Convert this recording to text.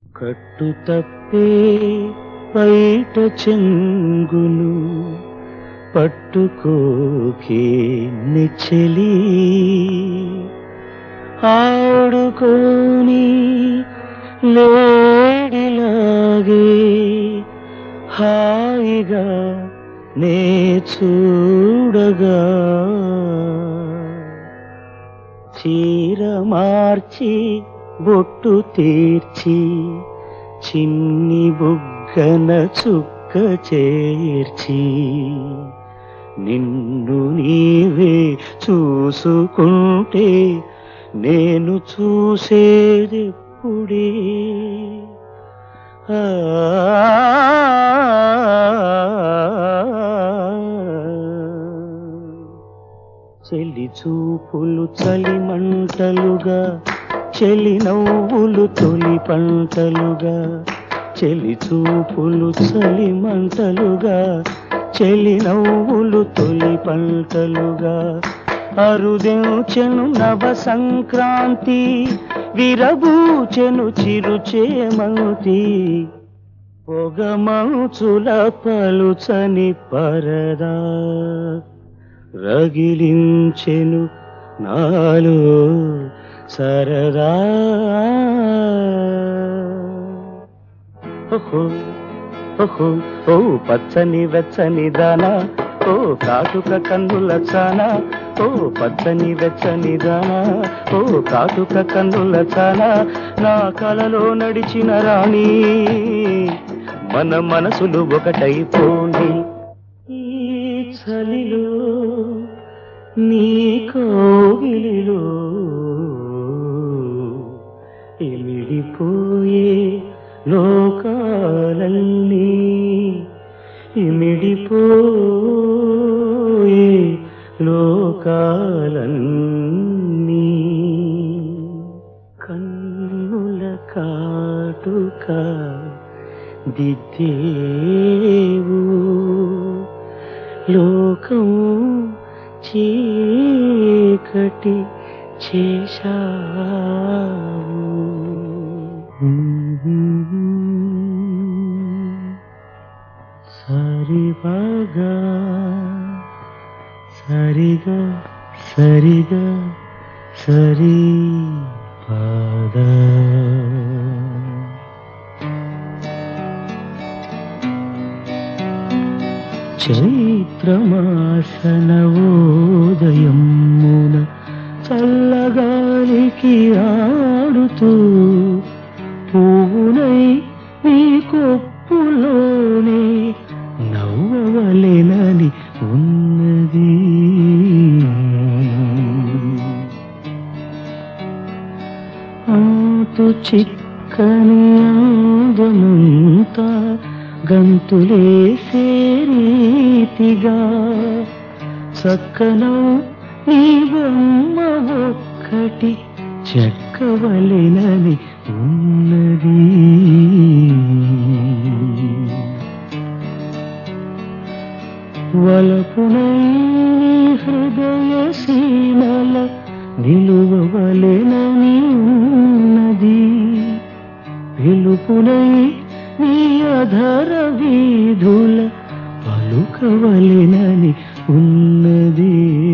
కట్టు తప్పే బయట చెంగును పట్టుకోకే నెచ్చలి ఆడుకోని లేడిలాగే హాయిగా నే చూడగా చీర మార్చి బొట్టు తీర్చి చిన్ని బుగ్గన చుక్క చేర్చి నిన్ను నీవే చూసుకుంటే నేను చూసేదెప్పుడే ఆ చెలి చూపులు చలి మంటలుగా చెలి నవ్వులు తొలి పంటలుగా చెలి చూపులు చలి మంటలుగా చెలి నవ్వులు తొలి పంటలుగా అరుదించెను నవ సంక్రాంతి విరబూచెను చిరుచేమంతి పొగమంచుల పలుచని పరదా రగిలించెను నాలో సరదా ఓహో ఓహో ఓ పచ్చని వెచ్చని దానా ఓ కాటుక కన్నుల చానా ఓ పచ్చని వెచ్చని దానా ఓ కాటుక కన్నుల చానా నా కలలో నడిచిన రాణి మన మనసులు ఒకటైపోండి ఈ చలిలో నీ కోగిలిలో ఇమిడిపోయే లోకాలన్నీ ఇమిడిపోయే లోకాలన్నీ కన్నుల కాటుక దిద్దేవు లోకం చీకటి చేశావు సరిగా సరిగా సరిగా సరి పద చైత్రమాసనవోదయమున చల్లగాలికి ఆడుతూ పువ్వునై నీ కొప్పులోనే నవ్వవలెనని ఉన్నది ఆతు చిక్కని ఆదమంతా గంతులేసే రీతిగా చక్కన నీ బొమ్మ ఒక్కటి చెక్కవలెనని ఉన్నది వలపునై హృదయ సీమల నిలువవలెనని ఉన్నది పిలుపునై నీ అధర వీధుల పలుకవలెనని ఉన్నది